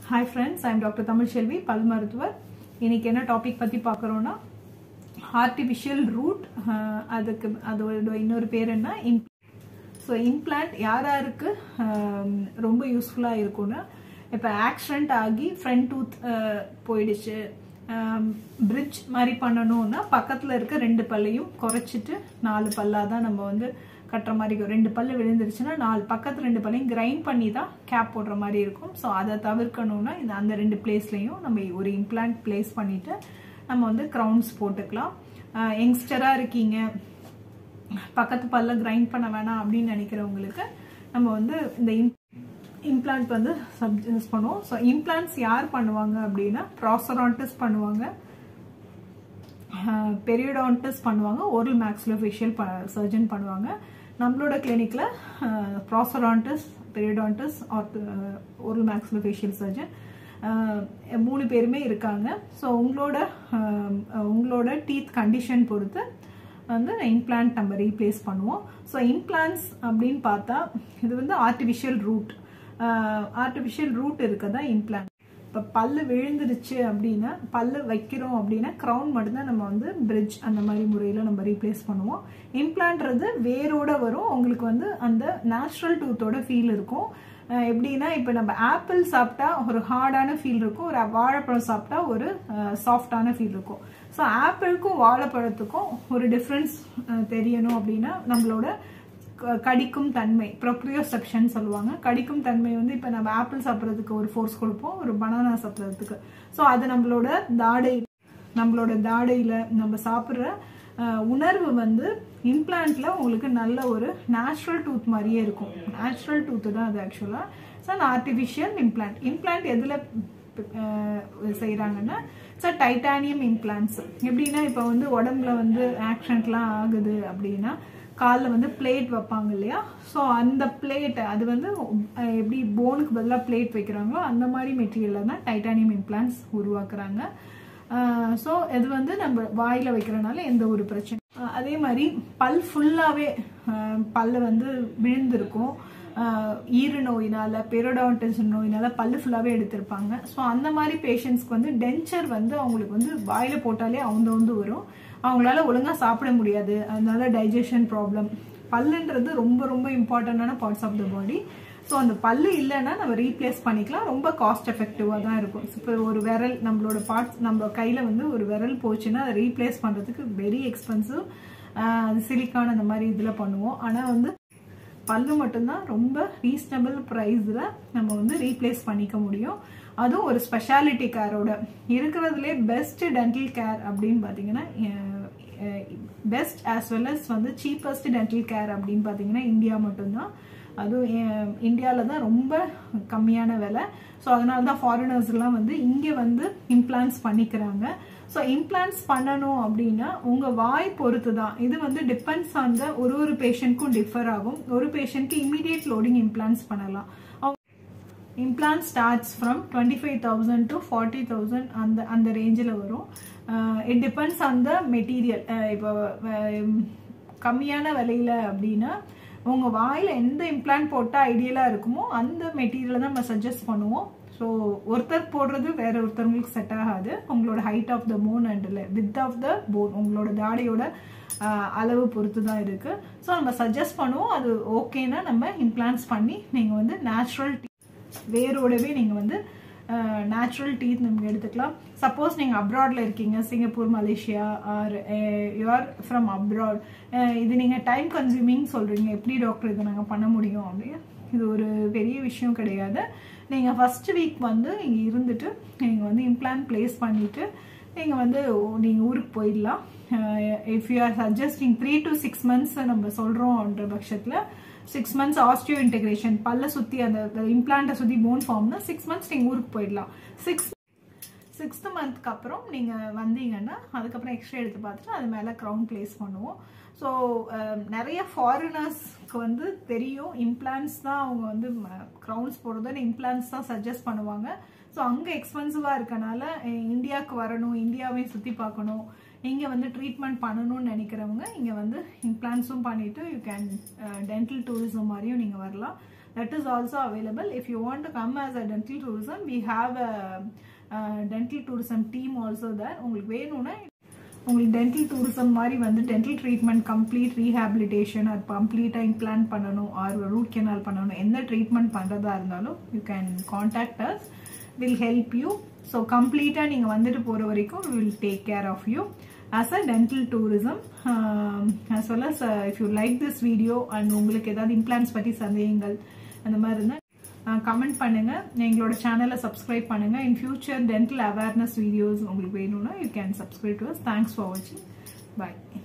hi friends I'm doctor Tamilselvi பல் மருத்துவர் இன்னைக்கு என்ன டாபிக் பற்றி பார்க்குறோன்னா ஆர்டிஃபிஷியல் ரூட் அதுக்கு அதோட இன்னொரு பேர் என்ன இம் ஸோ இம்ப்ளான்ட் யார் யாருக்கு ஆம், ரொம்ப யூஸ்ஃபுல்லாக இருக்கும்னா இப்போ ஆக்சிடென்ட் ஆகி ஃப்ரண்ட் டூத் போயிடுச்சு பிரிட்ஜ் மாதிரி பண்ணணும்னா பக்கத்தில் இருக்க ரெண்டு பல்லையும் குறைச்சிட்டு நாலு பல்லாக தான் நம்ம வந்து கட்டுற மாதிரி இருக்கும் ரெண்டு பல்லு விழுந்துருச்சுன்னா நாலு பக்கத்து ரெண்டு பல்லையும் கிரைண்ட் பண்ணி தான் கேப் போடுற மாதிரி இருக்கும் ஸோ அதை தவிர்க்கணும்னா இந்த அந்த ரெண்டு பிளேஸ்லையும் நம்ம ஒரு இம்ப்ளான்ட் பிளேஸ் பண்ணிட்டு நம்ம வந்து க்ரௌன்ஸ் போட்டுக்கலாம் யங்ஸ்டராக இருக்கீங்க பக்கத்து பல்ல கிரைண்ட் பண்ண வேணாம் அப்படின்னு நினைக்கிறவங்களுக்கு நம்ம வந்து இந்த இம்ப்ளான்ட் வந்து சப்ஜெக்ட் பண்ணுவோம் ஸோ இம்ப்ளான்ட்ஸ் யார் பண்ணுவாங்க அப்படின்னா ப்ராசரான்டிஸ் பண்ணுவாங்க பெரியோடான்டிஸ் பண்ணுவாங்க ஓரல் மேக்ஸிலோஃபேஷியல் சர்ஜன் பண்ணுவாங்க நம்மளோட கிளினிக்கில் prosthodontists periodontists oral maxillofacial surgeon மூணு பேருமே இருக்காங்க ஸோ உங்களோட அஹ், உங்களோட டீத் கண்டிஷன் பொறுத்து வந்து இம்ப்ளான்ட் நம்ம ரீப்ளேஸ் பண்ணுவோம் ஸோ இம்ப்ளான்ட்ஸ் அப்படின்னு பார்த்தா இது வந்து ஆர்டிஃபிஷியல் ரூட் ஆர்டிஃபிஷியல் ரூட் இருக்கதா இம்ப்ளான்ட் இப்போ பல்லு விழுந்துருச்சு அப்படின்னா பல்லு வைக்கிறோம் அப்படின்னா க்ரௌன் மட்டும்தான் நம்ம வந்து பிரிட்ஜ் அந்த மாதிரி முறையில் நம்ம ரீப்ளேஸ் பண்ணுவோம் இம்ப்ளான்ட்றது வேரோட வரும் உங்களுக்கு வந்து அந்த நேச்சுரல் டூத்தோட ஃபீல் இருக்கும் அஹ் எப்படின்னா இப்போ நம்ம ஆப்பிள் சாப்பிட்டா ஒரு ஹார்டான ஃபீல் இருக்கும் ஒரு வாழைப்பழம் சாப்பிட்டா ஒரு சாஃப்டான ஃபீல் இருக்கும் ஸோ ஆப்பிளுக்கும் வாழைப்பழத்துக்கும் ஒரு டிஃப்ரென்ஸ் தெரியணும் அப்படின்னா நம்மளோட க- கடிக்கும் தன்மை ப்ரொப்ரியோசெப்ஷன் சொல்லுவாங்க கடிக்கும் தன்மை வந்து இப்போ நம்ம ஆப்பிள் சாப்பிட்றதுக்கு ஒரு ஃபோர்ஸ் கொடுப்போம் ஒரு பனானா சாப்பிட்றதுக்கு ஸோ அது நம்மளோட தாடை நம்மளோட தாடையில் நம்ம சாப்பிட்ற அஹ், உணர்வு வந்து இம்ப்ளான்ட்ல உங்களுக்கு நல்ல ஒரு நேச்சுரல் டூத் மாதிரியே இருக்கும் நேச்சுரல் டூத்து தான் அது ஆக்சுவலாக ஸோ ஆர்டிஃபிஷியல் இம்ப்ளான்ட் இம்ப்ளான்ட் எதில் செய்கிறாங்கன்னா சார் டைட்டானியம் இம்ப்ளான்ட்ஸ் எப்படின்னா இப்போ வந்து உடம்புல வந்து ஆக்சிடென்ட்லாம் ஆகுது அப்படின்னா காலில் வந்து பிளேட் வைப்பாங்க இல்லையா ஸோ அந்த பிளேட் அது வந்து அஹ், எப்படி போனுக்கு பதிலாக பிளேட் வைக்கிறாங்களோ அந்த மாதிரி மெட்டீரியலில் தான் டைட்டானியம் இம்ப்ளான்ட்ஸ் உருவாக்குறாங்க ஸோ இது வந்து நம்ம வாயில் வைக்கிறனால எந்த ஒரு பிரச்சனை அஹ், அதே மாதிரி பல் ஃபுல்லாகவே பல்லு வந்து விழுந்திருக்கும் அஹ், ஈறு நோயினால பெரோடான்டிஸ் நோயினால பல்லு ஃபுல்லாகவே எடுத்திருப்பாங்க ஸோ அந்த மாதிரி பேஷண்ட்ஸ்க்கு வந்து டென்ச்சர் வந்து அவங்களுக்கு வந்து வாயில் போட்டாலே அவுந்து அவுந்து வரும் அவங்களால ஒழுங்காக சாப்பிட முடியாது அதனால டைஜஷன் ப்ராப்ளம் பல்லுன்றது ரொம்ப ரொம்ப இம்பார்ட்டண்டான parts of the body so அந்த பல்லு இல்லைன்னா நம்ம ரீப்ளேஸ் பண்ணிக்கலாம் ரொம்ப காஸ்ட் எஃபெக்டிவாக தான் இருக்கும் இப்போ ஒரு விரல் நம்மளோட பார்ட்ஸ் நம்ம கையில் வந்து ஒரு விரல் போச்சுன்னா அதை ரீப்ளேஸ் பண்ணுறதுக்கு வெரி எக்ஸ்பென்சிவ் அது சிலிக்கான் அந்த மாதிரி இதில் பண்ணுவோம் ஆனால் வந்து பல்லு மட்டும்தான் ரொம்ப ரீசனபிள் ப்ரைஸில் நம்ம வந்து ரீப்ளேஸ் பண்ணிக்க முடியும் அதுவும் ஒரு ஸ்பெஷாலிட்டி கேரோட இருக்கிறதுலே பெஸ்ட் டென்டல் கேர் அப்படின்னு பார்த்தீங்கன்னா பெஸ்ட் ஆஸ் வெல் அஸ் வந்து சீப்பஸ்ட் டென்டல் கேர் அப்படின்னு பார்த்தீங்கன்னா இந்தியா மட்டும்தான் அதுவும் இந்தியாவில் தான் ரொம்ப கம்மியான விலை ஸோ அதனால தான் ஃபாரினர்ஸ்லாம் வந்து இங்கே வந்து இம்ப்ளான்ஸ் பண்ணிக்கிறாங்க ஸோ இம்ப்ளான்ஸ் பண்ணணும் அப்படின்னா உங்கள் வாய் பொறுத்து தான் இது வந்து டிபெண்ட்ஸ் ஆன் த ஒரு ஒரு பேஷண்ட்க்கும் டிஃபர் ஆகும் ஒரு பேஷண்ட்க்கு இமீடியட் லோடிங் இம்ப்ளான்ஸ் பண்ணலாம் implant starts from twenty five thousand to forty thousand அந்த அந்த ரேஞ்சில் வரும் it depends on the material இப்போ அஹ், கம்மியான விலையில் அப்படின்னா உங்கள் வாயில் எந்த இம்ப்ளான்ட் போட்டால் ஐடியலாக இருக்குமோ அந்த மெட்டீரியலை தான் நம்ம சஜஸ்ட் பண்ணுவோம் ஸோ ஒருத்தர் போடுறது வேற ஒருத்தவங்களுக்கு செட் ஆகாது உங்களோட height of the phone and with of the phone உங்களோட தாடையோட ஆஹ், அளவு பொறுத்து தான் இருக்குது ஸோ நம்ம சஜஸ்ட் பண்ணுவோம் அது ஓகேனா நம்ம இம்ப்ளான்ஸ் பண்ணி நீங்கள் வந்து நேச்சுரல் வேரோடவே நீங்கள் வந்து நேச்சுரல் டீத் நம்ம எடுத்துக்கலாம் சப்போஸ் நீங்கள் அப்ராடில் இருக்கீங்க Singapore Malaysia or you're from abroad இது நீங்கள் டைம் கன்சியூமிங் சொல்கிறீங்க எப்படி டாக்டர் இதை நாங்கள் பண்ண முடியும் அப்படின்னு இது ஒரு பெரிய விஷயம் கிடையாது நீங்கள் ஃபர்ஸ்ட் வீக் வந்து இங்கே இருந்துட்டு நீங்கள் வந்து இம்ப்ளான்ட் ப்ளேஸ் பண்ணிவிட்டு நீங்கள் வந்து நீங்கள் ஊருக்கு போயிடலாம் if you are suggesting three to six months நம்ம சொல்கிறோம்ன்ற பட்சத்தில் சிக்ஸ் மந்த்ஸ் ஆஸ்டியோ இன்டெகிரேஷன் பல்ல சுற்றி அந்த இம்ப்ளான்ட்டை சுற்றி போன் ஃபார்ம்னா சிக்ஸ் மந்த்ஸ் நீங்கள் ஊருக்கு போயிடலாம் சிக்ஸ் சிக்ஸ்த் மந்த்க்கு அப்புறம் நீங்கள் வந்தீங்கன்னா அதுக்கப்புறம் எக்ஸ்ரே எடுத்து பார்த்துட்டு அது மேலே க்ரௌன் ப்ளேஸ் பண்ணுவோம் ஸோ நிறைய ஃபாரினர்ஸ்க்கு வந்து தெரியும் இம்ப்ளான்ஸ் தான் அவங்க வந்து க்ரௌன்ஸ் போடுறதுன்னு இம்ப்ளான்ஸ் தான் சஜஸ்ட் பண்ணுவாங்க ஸோ அங்கே எக்ஸ்பென்சிவாக இருக்கனால அஹ், இந்தியாவுக்கு வரணும் இந்தியாவையும் சுற்றி பார்க்கணும் இங்கே வந்து ட்ரீட்மெண்ட் பண்ணணும்னு நினைக்கிறவங்க இங்கே வந்து இம்ப்ளான்ஸும் பண்ணிவிட்டு யூ கேன் டென்டல் டூரிசம் மாதிரியும் நீங்கள் வரலாம் that is also available if you want to come as a dental tourism we have a, a dental tourism team also there உங்களுக்கு வேணும்னா உங்களுக்கு டென்டல் டூரிசம் மாதிரி வந்து டென்டல் ட்ரீட்மெண்ட் கம்ப்ளீட் ரீஹாபிலிட்டேஷன் அது கம்ப்ளீட்டாக இம்ப்ளான்ட் பண்ணணும் ஆர் ரூட் கெனால் பண்ணணும் எந்த ட்ரீட்மெண்ட் பண்ணுறதா இருந்தாலும் you can contact us will help you so கம்ப்ளீட்டாக நீங்கள் வந்துட்டு போகிற வரைக்கும் will take care of you as a dental tourism as well as uh, if you like this video and உங்களுக்கு ஏதாவது இம்ப்ளான்ஸ் பற்றி சந்தேகங்கள் அந்த மாதிரி இருந்தால் கமெண்ட் பண்ணுங்க எங்களோட சேனலை சப்ஸ்கிரைப் பண்ணுங்க in future dental awareness videos உங்களுக்கு வேணும்னா you can subscribe to us thanks for வாட்சிங் பாய்